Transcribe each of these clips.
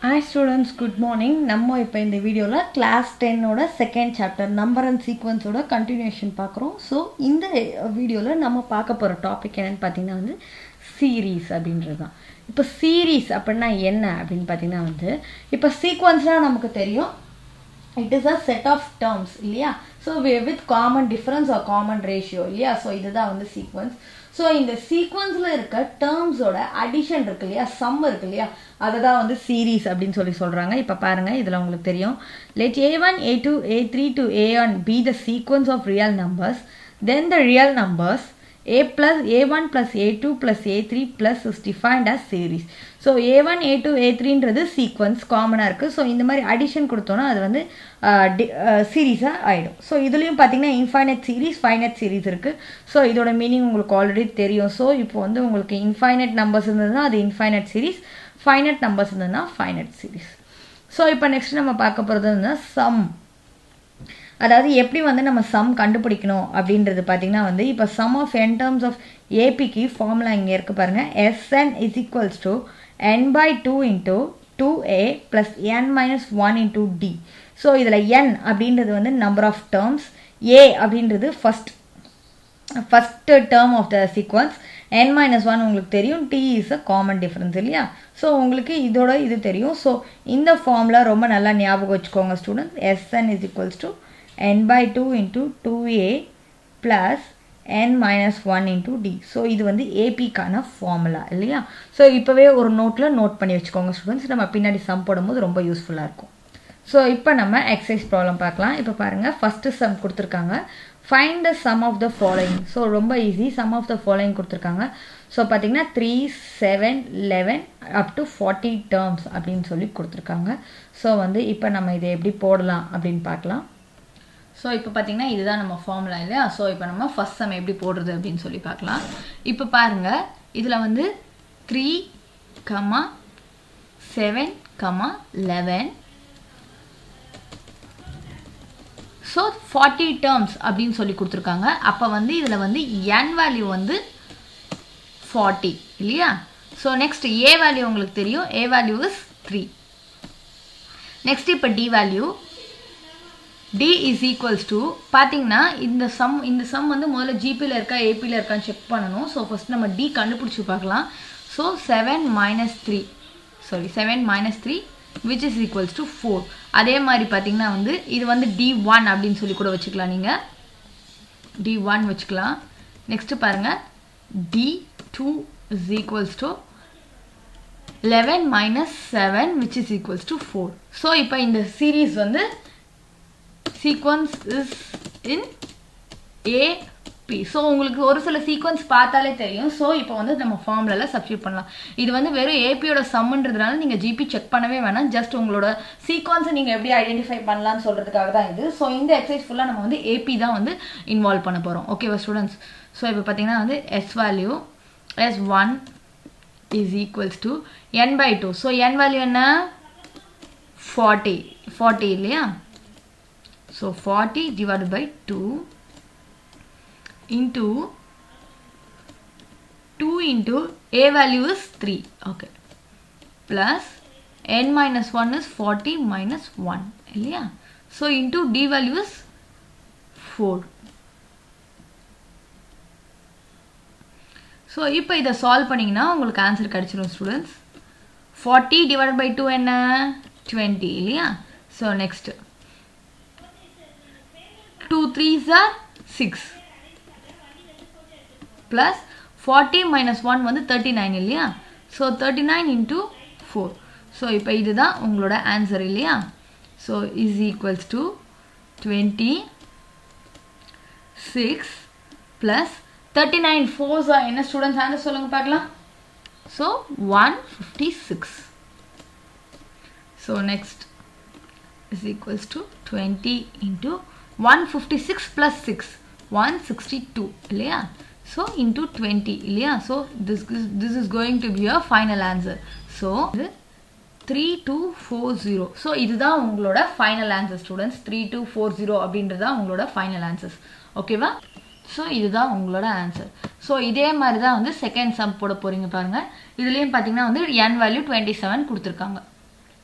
Hi students good morning நம்ம இப்போ இந்த வீடியோவில் கிளாஸ் டென்னோட செகண்ட் சாப்டர் நம்பர் அண்ட் சீக்வன்ஸோட கண்டினியூஷன் பார்க்குறோம் ஸோ இந்த வீடியோவில் நம்ம பார்க்க போகிற டாபிக் என்னென்னு பார்த்தீங்கன்னா வந்து சீரீஸ் அப்படின்றது தான் இப்போ சீரீஸ் அப்படின்னா என்ன அப்படின்னு பார்த்தீங்கன்னா வந்து இப்போ சீக்வன்ஸ்னால் நமக்கு தெரியும் it is a set of terms இல்லையா so with common difference or common ratio இல்லையா ஸோ இதுதான் வந்து சீக்வன்ஸ் ஸோ இந்த சீக்வன்ஸில் இருக்க டேர்ம்ஸோட அடிஷன் இருக்கு இல்லையா சம் இருக்கு இல்லையா அதை தான் வந்து சீரீஸ் அப்படின்னு சொல்லி சொல்கிறாங்க இப்போ பாருங்கள் இதில் உங்களுக்கு தெரியும் let a one a two a three to a one be the sequence of real numbers then the real numbers a plus a1 plus a2 plus a3 plus is defined as series so a one a two a த்ரீன்றது sequence காமனாக இருக்குது so இந்த மாதிரி addition கொடுத்தோன்னா அது வந்து சீரீஸாக ஆகிடும் so இதுலேயும் பார்த்தீங்கன்னா இன்ஃபைனட் சீரீஸ் ஃபைனட் சீரீஸ் இருக்குது ஸோ இதோட மீனிங் உங்களுக்கு ஆல்ரெடி தெரியும் ஸோ இப்போ வந்து உங்களுக்கு இன்ஃபைனட் நம்பர்ஸ் இருந்ததுன்னா அது இன்ஃபைனட் சீரீஸ் ஃபைனட் நம்பர்ஸ் இருந்ததுன்னா ஃபைனட் சீரீஸ் ஸோ இப்போ நெக்ஸ்ட் நம்ம பார்க்க போகிறது வந்து சம் அதாவது எப்படி வந்து நம்ம சம் கண்டுபிடிக்கணும் அப்படின்றது பார்த்தீங்கன்னா வந்து இப்போ sum of n terms of ஏபிக்கு ஃபார்முலா இங்கே இருக்குது பாருங்கள் Sn is equals to n by two into two a plus n minus one into d so இதில் என் அப்படின்றது வந்து நம்பர் ஆஃப் டேர்ம்ஸ் ஏ அப்படின்றது first first term of the sequence n minus one உங்களுக்கு தெரியும் d is a common difference இல்லையா so உங்களுக்கு இதோட இது தெரியும் ஸோ இந்த ஃபார்முலா ரொம்ப நல்லா ஞாபகம் வச்சுக்கோங்க students Sn is equals to n by 2 into 2a plus n minus 1 into d so இது வந்து ஏபிக்கான ஃபார்முலா இல்லையா ஸோ இப்போவே ஒரு நோட்டில் நோட் பண்ணி வச்சுக்கோங்க ஸ்டூடெண்ட்ஸ் நம்ம பின்னாடி சம் போடும்போது ரொம்ப யூஸ்ஃபுல்லாக இருக்கும் ஸோ இப்போ நம்ம எக்ஸசைஸ் ப்ராப்ளம் பார்க்கலாம் இப்போ பாருங்கள் ஃபஸ்ட்டு சம் கொடுத்துருக்காங்க find the sum of the following so ரொம்ப easy sum of the following கொடுத்துருக்காங்க ஸோ பார்த்தீங்கன்னா three seven eleven up to forty terms அப்படின்னு சொல்லி கொடுத்துருக்காங்க ஸோ வந்து இப்போ நம்ம இதை எப்படி போடலாம் அப்படின்னு பார்க்கலாம் ஸோ இப்போ பார்த்தீங்கன்னா இதுதான் நம்ம ஃபார்முலா இல்லையா ஸோ இப்போ நம்ம ஃபஸ்ட் சம் எப்படி போடுறது அப்படின்னு சொல்லி பார்க்கலாம் இப்போ பாருங்கள் இதில் வந்து three comma seven comma eleven so forty terms அப்படின்னு சொல்லி கொடுத்துருக்காங்க அப்போ வந்து இதில் வந்து என் வேல்யூ வந்து ஃபார்ட்டி இல்லையா ஸோ நெக்ஸ்ட் ஏ வேல்யூ உங்களுக்கு தெரியும் a value is three next இப்போ d value d is equals to பார்த்தீங்கன்னா இந்த சம் இந்த சம் வந்து முதல்ல ஜிபியில் இருக்கா ஏபியில் இருக்கான்னு செக் பண்ணணும் ஸோ ஃபஸ்ட் நம்ம டி கண்டுபிடிச்சி பார்க்கலாம் so seven minus three sorry seven minus three which is equals to four அதே மாதிரி பார்த்தீங்கன்னா வந்து இது வந்து டி ஒன் அப்படின்னு சொல்லி கூட வச்சுக்கலாம் நீங்கள் டி ஒன் வச்சுக்கலாம் நெக்ஸ்ட்டு பாருங்கள் d two is equals to eleven minus seven which is equals to four so இப்போ இந்த சீரீஸ் வந்து sequence is in AP so உங்களுக்கு ஒரு சில சீக்வன்ஸ் பார்த்தாலே தெரியும் ஸோ இப்போ வந்து நம்ம ஃபார்முலாவில் சப்ஸ்டியூட் பண்ணலாம் இது வந்து வெறும் ஏபியோட சம்ன்றதுனால நீங்கள் ஜிபி செக் பண்ணவே வேணாம் ஜஸ்ட் உங்களோட சீக்வன்ஸை நீங்கள் எப்படி ஐடென்டிஃபை பண்ணலாம்னு சொல்கிறதுக்காக தான் இது ஸோ இந்த எக்ஸசைஸ் ஃபுல்லாக நம்ம வந்து ஏபி தான் வந்து இன்வால்வ் பண்ண போகிறோம் ஓகேவா ஸ்டூடெண்ட்ஸ் ஸோ இப்போ பார்த்தீங்கன்னா வந்து S value S one is equals to n by two so n value என்ன ஃபார்ட்டி ஃபார்ட்டி இல்லையா So 40 divided by 2 into 2 into a value is 3 okay plus n minus 1 is 40 minus 1 இல்லையா so into d value is 4 so இப்போ இதை solve பண்ணிங்கன்னா உங்களுக்கு answer கிடச்சிரும் students forty divide by two என்ன twenty இல்லையா so next 2 3s are 6 plus 40 minus 1 வந்து 39 இல்லையா so 39 into 4 so இப்போ இதுதான் உங்களோட ஆன்சர் இல்லையா so is equals to 26 plus 39 4s are என்ன ஸ்டூடெண்ட்ஸ் ஆன்சர் சொல்லுங்க பார்க்கலாம் so 156 so next is equals to 20 into 156 plus 6 162 இல்லையா so into 20 இல்லையா so this is, this is going to be a final answer so three two four zero so இதுதான் உங்களோட final answer students three two four zero அப்படின்றது தான் உங்களோட final answers ஓகேவா so இதுதான் உங்களோட ஆன்சர் ஸோ இதே மாதிரி தான் வந்து செகண்ட் சம் போட போகிறீங்க பாருங்கள் இதுலேயும் பார்த்தீங்கன்னா வந்து என் வேல்யூ டுவெண்ட்டி செவன் கொடுத்துருக்காங்க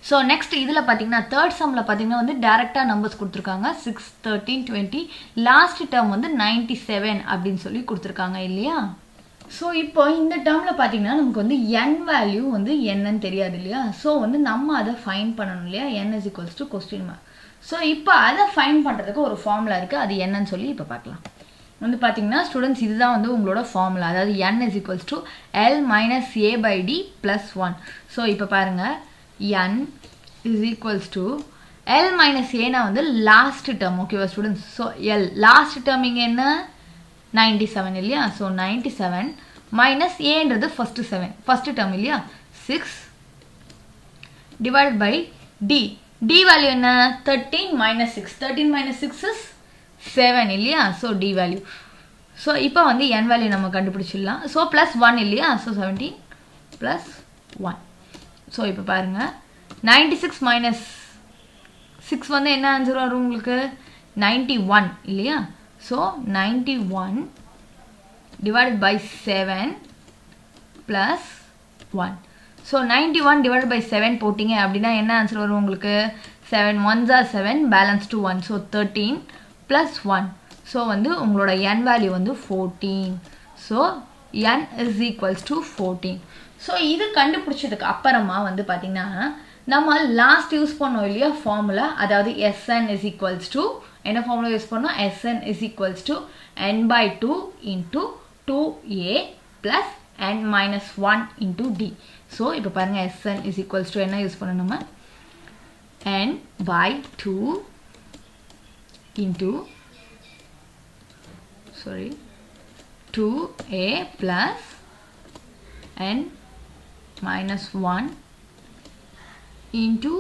ஸோ நெக்ஸ்ட் இதில் பார்த்தீங்கன்னா தேர்ட் சம்மில் பார்த்தீங்கன்னா வந்து டேரெக்டாக நம்பர்ஸ் கொடுத்துருக்காங்க six thirteen twenty last term வந்து நைன்டி செவன் அப்படின்னு சொல்லி கொடுத்துருக்காங்க இல்லையா ஸோ இப்போ இந்த டேர்மில் பார்த்தீங்கன்னா நமக்கு வந்து என் வேல்யூ வந்து என்னன்னு தெரியாது இல்லையா ஸோ வந்து நம்ம அதை ஃபைன் பண்ணணும் இல்லையா n is equals to question mark so இப்போ அதை ஃபைன் பண்ணுறதுக்கு ஒரு ஃபார்முலா இருக்குது அது என்னன்னு சொல்லி இப்போ பார்க்கலாம் வந்து பார்த்தீங்கன்னா ஸ்டூடெண்ட்ஸ் இதுதான் வந்து உங்களோட ஃபார்முலா அதாவது n is equals to l minus a by d plus one so இப்போ பாருங்கள் n is equals to l minus ஏனா வந்து லாஸ்ட் டேர்ம் ஓகேவா students so l last term இங்கே என்ன நைன்டி செவன் இல்லையா ஸோ நைன்டி செவன் மைனஸ் ஏன்றது first seven first term இல்லையா six divide by d d value என்ன thirteen minus six thirteen minus six is seven இல்லையா so d value so இப்போ வந்து n value நம்ம கண்டுபிடிச்சிடலாம் ஸோ ப்ளஸ் ஒன் இல்லையா so seventeen plus one so இப்போ பாருங்கள் நைன்டி சிக்ஸ் மைனஸ் சிக்ஸ் வந்து என்ன ஆன்சர் வரும் உங்களுக்கு நைன்டி ஒன் இல்லையா so ninety one divided by seven plus one so ninety one divide by seven போட்டிங்க அப்படின்னா என்ன ஆன்சர் வரும் உங்களுக்கு seven ones are seven balance two one so thirteen plus one so வந்து உங்களோட என் வேல்யூ வந்து fourteen so n is equals to fourteen so இது கண்டுபிடிச்சதுக்கு அப்புறமா வந்து பார்த்தீங்கன்னா நம்ம லாஸ்ட் யூஸ் பண்ணோம் இல்லையா ஃபார்முலா அதாவது எஸ்என் இஸ் ஈக்குவல்ஸ் டு என்ன ஃபார்முலா யூஸ் பண்ணோம் Sn is equals to n by two into two a plus n minus 1 into d. So, இப்போ பாருங்க Sn is equals to என்ன யூஸ் பண்ணணும் நம்ம n by 2 into sorry 2a plus n minus 1 into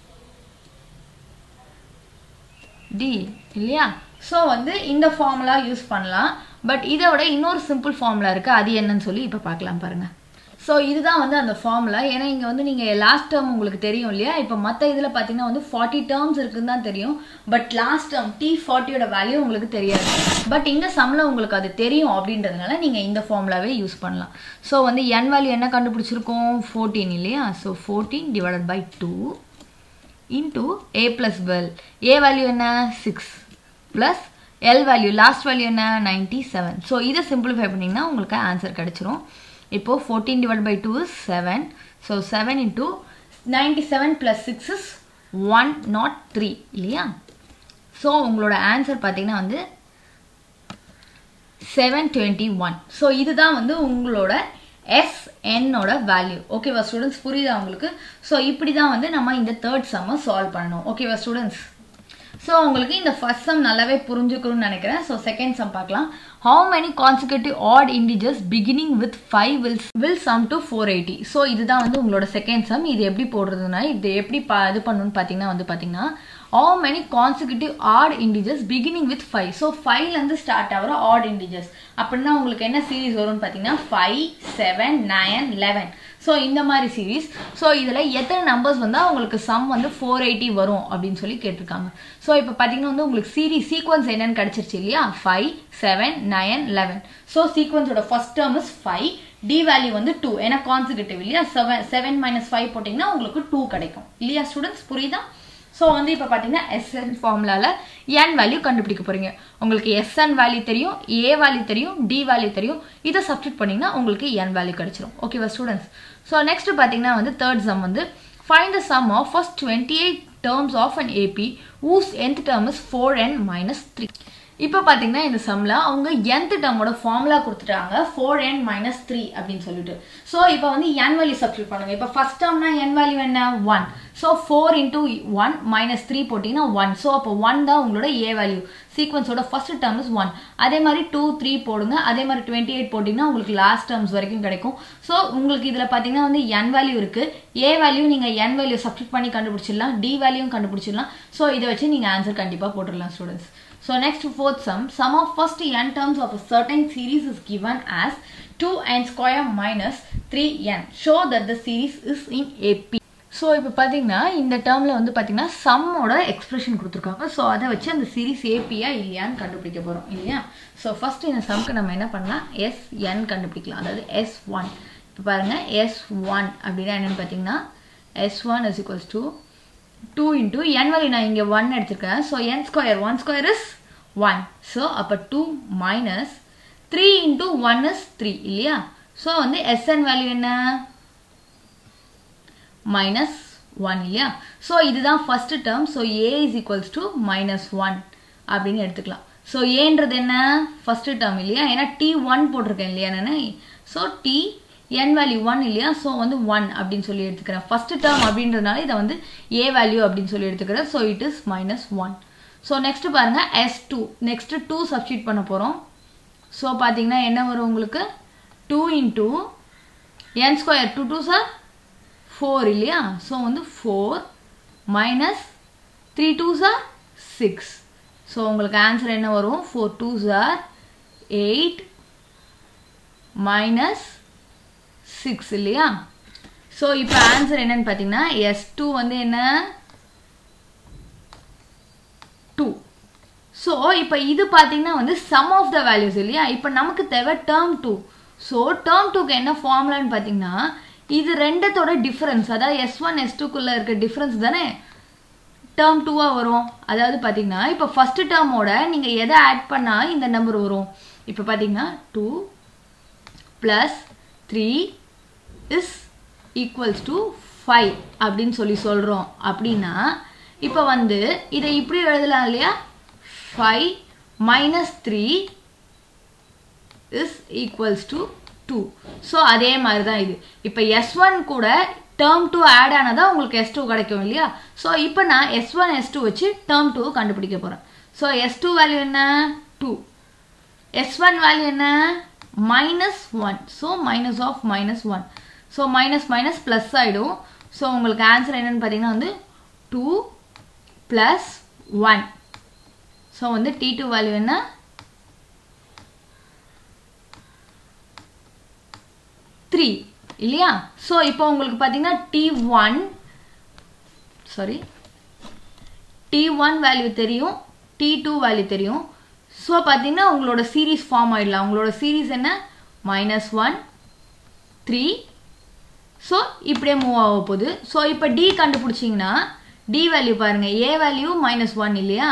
d இல்லையா so வந்து இந்த formula use பண்ணலாம் but இதை விட இன்னொரு சிம்பிள் ஃபார்முலா இருக்குது அது என்னன்னு சொல்லி இப்போ பார்க்கலாம் பாருங்கள் ஸோ இதுதான் வந்து அந்த ஃபார்முலா ஏன்னா இங்கே வந்து நீங்கள் லாஸ்ட் டேர்ம் உங்களுக்கு தெரியும் இல்லையா இப்போ மற்ற இதில் பார்த்தீங்கன்னா வந்து ஃபார்ட்டி டேர்ம்ஸ் இருக்குன்னு தான் தெரியும் பட் லாஸ்ட் டேர்ம் டி ஃபார்ட்டியோட வேல்யூ உங்களுக்கு தெரியாது பட் இந்த சம்மில் உங்களுக்கு அது தெரியும் அப்படின்றதுனால நீங்கள் இந்த ஃபார்முலாவே யூஸ் பண்ணலாம் ஸோ வந்து என் வேல்யூ என்ன கண்டுபிடிச்சிருக்கோம் ஃபோர்டீன் இல்லையா so fourteen divided by two into a plus twelve a value என்ன six plus l value last value என்ன நைன்டி செவன் ஸோ இதை சிம்பிளிஃபை பண்ணிங்கன்னா உங்களுக்கு ஆன்சர் கிடச்சிரும் இப்போது fourteen divide by two is seven so seven into ninety seven plus six is one nought three இல்லையா so உங்களோட answer பார்த்தீங்கன்னா வந்து செவன் டுவெண்ட்டி ஒன் ஸோ இதுதான் வந்து உங்களோட எஸ் என்னோட வேல்யூ ஓகேவா ஸ்டூடெண்ட்ஸ் புரியுதா உங்களுக்கு ஸோ இப்படி தான் வந்து நம்ம இந்த தேர்ட் சம்மை சால்வ் பண்ணணும் ஓகேவா ஸ்டூடெண்ட்ஸ் ஸோ உங்களுக்கு இந்த ஃபர்ஸ்ட் சம் நல்லாவே புரிஞ்சுக்கணும்னு நினைக்கிறேன் ஸோ செகண்ட் சம் பார்க்கலாம் how many consecutive odd integers beginning with five will will sum to four eighty so இதுதான் வந்து உங்களோட செகண்ட் சம் இது எப்படி போடுறதுனா இது எப்படி பா இது பண்ணணும்னு பார்த்தீங்கன்னா வந்து பார்த்தீங்கன்னா how many consecutive odd integers beginning with 5 so ஃபைவ்லேருந்து ஸ்டார்ட் ஆகிற ஆட் integers அப்படின்னா உங்களுக்கு என்ன சீரீஸ் வரும்னு பார்த்தீங்கன்னா five seven nine eleven so இந்த மாதிரி சீரீஸ் ஸோ இதில் எத்தனை நம்பர்ஸ் வந்தால் உங்களுக்கு சம் வந்து ஃபோர் எயிட்டி வரும் அப்படின்னு சொல்லி கேட்டிருக்காங்க ஸோ இப்போ பார்த்தீங்கன்னா வந்து உங்களுக்கு சீரீஸ் சீக்வன்ஸ் என்னன்னு கிடச்சிருச்சு இல்லையா five seven nine eleven so சீக்வன்ஸோட first term is five d value வந்து டூ ஏன்னா கான்சிகூட்டிவ் இல்லையா செவன் செவன் மைனஸ் ஃபைவ் போட்டிங்கன்னா உங்களுக்கு டூ கிடைக்கும் இல்லையா ஸ்டூடெண்ட்ஸ் புரியுதா ஸோ வந்து இப்போ பார்த்தீங்கன்னா எஸ்என் ஃபார்முலாவில் என் வேல்யூ கண்டுபிடிக்க போகிறீங்க உங்களுக்கு எஸ்என் வேல்யூ தெரியும் ஏ வேல்யூ தெரியும் டி வேல்யூ தெரியும் இதை சப்ஸ்டியூட் பண்ணிங்கன்னா உங்களுக்கு என் வேல்யூ கிடைச்சிரும் ஓகேவா ஸ்டூடெண்ட்ஸ் ஸோ நெக்ஸ்ட் பார்த்தீங்கன்னா வந்து தேர்ட் சம் வந்து find the sum of first twenty eight terms of an AP whose nth term is four n minus three இப்போ பார்த்தீங்கன்னா இந்த சம்மில் அவங்க nth டேர்மோட ஃபார்முலா கொடுத்துட்டாங்க ஃபோர் என் மைனஸ் த்ரீ அப்படின்னு சொல்லிட்டு ஸோ இப்போ வந்து என் வேல்யூ சப்ஸ்டியூட் பண்ணுங்க இப்போ ஃபர்ஸ்ட் டேர்ம்னா என் வேல்யூ என்ன one so four into one minus three போட்டிங்கன்னா ஒன் ஸோ அப்போ ஒன் தான் உங்களோட ஏ வேல்யூ சீக்வன்ஸோட ஃபர்ஸ்ட் டேர்ம் இஸ் ஒன் அதே மாதிரி டூ த்ரீ போடுங்க அதே மாதிரி டுவெண்ட்டி எயிட் போட்டிங்கன்னா உங்களுக்கு லாஸ்ட் டேர்ம்ஸ் வரைக்கும் கிடைக்கும் ஸோ உங்களுக்கு இதில் பார்த்தீங்கன்னா வந்து என் வேல்யூ இருக்குது ஏ வேல்யூ நீங்கள் என் வேல்யூ சப்ஸ்டியூட் பண்ணி கண்டுபிடிச்சிடலாம் டி வேல்யூவும் கண்டுபிடிச்சிடலாம் ஸோ இதை வச்சு நீங்கள் ஆன்சர் கண்டிப்பாக போட்டுடலாம் students So next fourth sum, sum of first n terms of a certain series is given as 2n square minus 3n. Show that the series is in AP. So இப்போ பார்த்தீங்கன்னா இந்த டேர்மில் வந்து பார்த்தீங்கன்னா சம்மோட எக்ஸ்பிரஷன் கொடுத்துருக்காங்க so அதை வச்சு அந்த சீரிஸ் ஏபியா இல்லையான்னு கண்டுபிடிக்க போகிறோம் இல்லையா ஸோ ஃபர்ஸ்ட் இந்த சம்க்கு நம்ம என்ன பண்ணலாம் எஸ் என் கண்டுபிடிக்கலாம் அதாவது எஸ் ஒன் இப்போ பாருங்கள் எஸ் ஒன் அப்படின்னா என்னென்னு பார்த்தீங்கன்னா S one is equals to two into n value நான் இங்கே ஒன் எடுத்திருக்கேன் so n square one square is one so அப்போ two minus three into one is three இல்லையா ஸோ வந்து எஸ்என் வேல்யூ என்ன மைனஸ் ஒன் இல்லையா ஸோ இதுதான் first term so a is equals to minus one அப்படின்னு எடுத்துக்கலாம் so ஏன்றது என்ன ஃபர்ஸ்ட் டேர்ம் இல்லையா ஏன்னா டி ஒன் போட்டிருக்கேன் இல்லையா நான் so d n value one இல்லையா ஸோ வந்து ஒன் அப்படின்னு சொல்லி எடுத்துக்கிறேன் ஃபர்ஸ்ட் டேர்ம் அப்படின்றதுனால இதை வந்து ஏ வேல்யூ அப்படின்னு சொல்லி எடுத்துக்கிறேன் so it is minus one so next பாருங்க S two next two substitute பண்ண போகிறோம் ஸோ பார்த்தீங்கன்னா என்ன வரும் உங்களுக்கு two into n square two two are four இல்லையா ஸோ வந்து four minus three two are six so உங்களுக்கு ஆன்சர் என்ன வரும் four two are eight minus six இல்லையா ஸோ இப்போ ஆன்சர் என்னன்னு பார்த்தீங்கன்னா எஸ் டூ வந்து என்ன டூ ஸோ இப்போ இது பார்த்தீங்கன்னா வந்து சம் ஆஃப் த வேல்யூஸ் இல்லையா இப்போ நமக்கு தேவை டேர்ம் டூ ஸோ டேர்ம் டூக்கு என்ன ஃபார்முலான்னு பார்த்தீங்கன்னா இது ரெண்டத்தோட டிஃப்ரென்ஸ் அதாவது எஸ் ஒன் எஸ் டூக்குள்ளே இருக்க டிஃப்ரென்ஸ் தானே டேர்ம் டூவாக வரும் அதாவது பார்த்தீங்கன்னா இப்போ ஃபஸ்ட்டு டேர்மோட நீங்கள் எதை ஆட் பண்ணால் இந்த நம்பர் வரும் இப்போ பார்த்தீங்கன்னா two plus three is equals to five அப்படின்னு சொல்லி சொல்கிறோம் அப்படின்னா இப்போ வந்து இதை இப்படி எழுதலாம் இல்லையா five minus three is equals to two so அதே மாதிரி தான் இது இப்போ எஸ் ஒன் கூட டேர்ம் டூ ஆட் ஆனதான் உங்களுக்கு எஸ் டூ கிடைக்கும் இல்லையா ஸோ இப்போ நான் எஸ் ஒன் எஸ் டூ வச்சு டேர்ம் டூ கண்டுபிடிக்க போகிறேன் ஸோ எஸ் டூ வேல்யூ என்ன டூ எஸ் ஒன் வேல்யூ என்ன minus one so minus of minus one so minus minus plus ஆகிடும் ஸோ உங்களுக்கு ஆன்சர் என்னன்னு பார்த்தீங்கன்னா வந்து டூ ப்ளஸ் ஒன் ஸோ வந்து டி டூ வேல்யூ என்ன த்ரீ இல்லையா ஸோ இப்போ உங்களுக்கு பார்த்தீங்கன்னா t one sorry t one value தெரியும் டி டூ வேல்யூ தெரியும் ஸோ பார்த்தீங்கன்னா உங்களோட சீரீஸ் ஃபார்ம் ஆகிடலாம் உங்களோட சீரீஸ் என்ன மைனஸ் ஒன் த்ரீ ஸோ இப்படியே மூவ் ஆக போகுது ஸோ இப்போ டி கண்டுபிடிச்சிங்கன்னா டி வேல்யூ பாருங்கள் ஏ வேல்யூ மைனஸ் ஒன் இல்லையா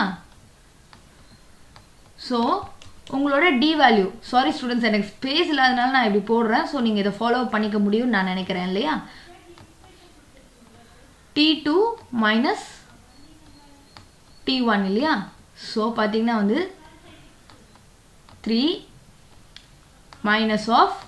ஸோ உங்களோட டி வேல்யூ சாரி ஸ்டூடெண்ட்ஸ் எனக்கு ஸ்பேஸ் இல்லாதனால நான் இப்படி போடுறேன் ஸோ நீங்கள் இதை ஃபாலோ பண்ணிக்க முடியும்னு நான் நினைக்கிறேன் இல்லையா t two minus t one இல்லையா ஸோ பார்த்தீங்கன்னா வந்து three minus of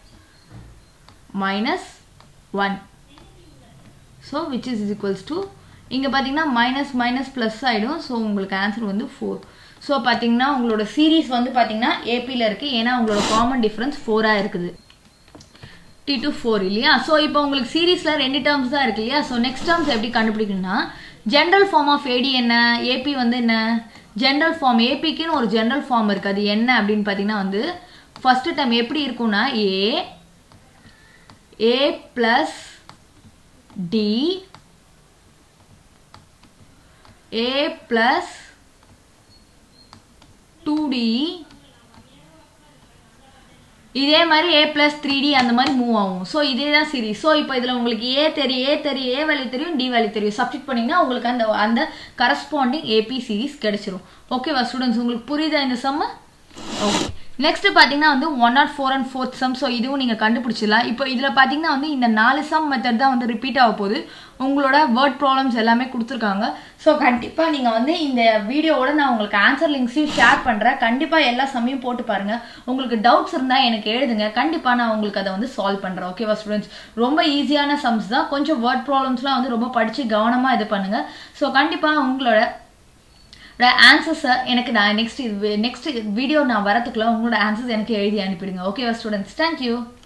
minus one so which is equals to இங்கே பார்த்தீங்கன்னா மைனஸ் மைனஸ் ப்ளஸ் ஆகிடும் ஸோ உங்களுக்கு ஆன்சர் வந்து ஃபோர் ஸோ பார்த்தீங்கன்னா உங்களோட சீரீஸ் வந்து பார்த்தீங்கன்னா ஏபியில் இருக்குது ஏன்னா உங்களோட காமன் டிஃப்ரென்ஸ் ஃபோராக இருக்குது டி டு ஃபோர் இல்லையா ஸோ இப்போ உங்களுக்கு சீரீஸில் ரெண்டு டேர்ம்ஸ் தான் இருக்கு இல்லையா ஸோ நெக்ஸ்ட் டேர்ம்ஸ் எப்படி கண்டுபிடிக்கணும்னா ஜென்ரல் ஃபார்ம் ஆஃப் ஏடி என்ன ஏபி வந்து என்ன ஜென்ரல் ஃபார்ம் ஏபிக்குன்னு ஒரு ஜென்ரல் ஃபார்ம் இருக்குது அது என்ன அப்படின்னு பார்த்தீங்கன்னா வந்து ஃபஸ்ட்டு டைம் எப்படி இருக்கும்னா a a plus d a plus two d இதே மாதிரி ஏ பிளஸ் த்ரீ டி அந்த மாதிரி மூவ் ஆகும் ஸோ இதே தான் சீரிஸ் ஸோ இப்போ இதில் உங்களுக்கு ஏ தெரியும் ஏ தெரியும் ஏ வேல்யூ தெரியும் டி வேல்யூ தெரியும் சப்ஸ்டிட் பண்ணிங்கன்னா உங்களுக்கு அந்த அந்த கரஸ்பாண்டிங் ஏபி சீரிஸ் கிடைச்சிரும் ஓகேவா ஸ்டூடெண்ட்ஸ் உங்களுக்கு புரியுதா இந்த சம்ம ஓகே நெக்ஸ்ட் பார்த்தீங்கன்னா வந்து one not four and fourth sum so இதுவும் நீங்கள் கண்டுபிடிச்சிடலாம் இப்போ இதில் பார்த்தீங்கன்னா வந்து இந்த நாலு சம் மெத்தட் தான் வந்து ரிப்பீட் ஆக போகுது உங்களோட வேர்ட் ப்ராப்ளம்ஸ் எல்லாமே கொடுத்துருக்காங்க ஸோ கண்டிப்பாக நீங்கள் வந்து இந்த வீடியோவோட நான் உங்களுக்கு ஆன்சர் லிங்க்ஸையும் ஷேர் பண்ணுறேன் கண்டிப்பாக எல்லா சமையும் போட்டு பாருங்கள் உங்களுக்கு டவுட்ஸ் இருந்தால் எனக்கு எழுதுங்க கண்டிப்பாக நான் உங்களுக்கு அதை வந்து சால்வ் பண்ணுறேன் ஓகேவா ஸ்டூடெண்ட்ஸ் ரொம்ப ஈஸியான சம்ஸ் தான் கொஞ்சம் வேர்ட் ப்ராப்ளம்ஸ்லாம் வந்து ரொம்ப படித்து கவனமாக இது பண்ணுங்கள் ஸோ கண்டிப்பாக உங்களோட ஆன்சர்ஸை எனக்கு நான் நெக்ஸ்ட் நெக்ஸ்ட் வீடியோ நான் வரதுக்குள்ள உங்களோட ஆன்சர்ஸ் எனக்கு எழுதி அனுப்பிடுங்க ஓகேவா ஸ்டூடெண்ட்ஸ் தேங்க்யூ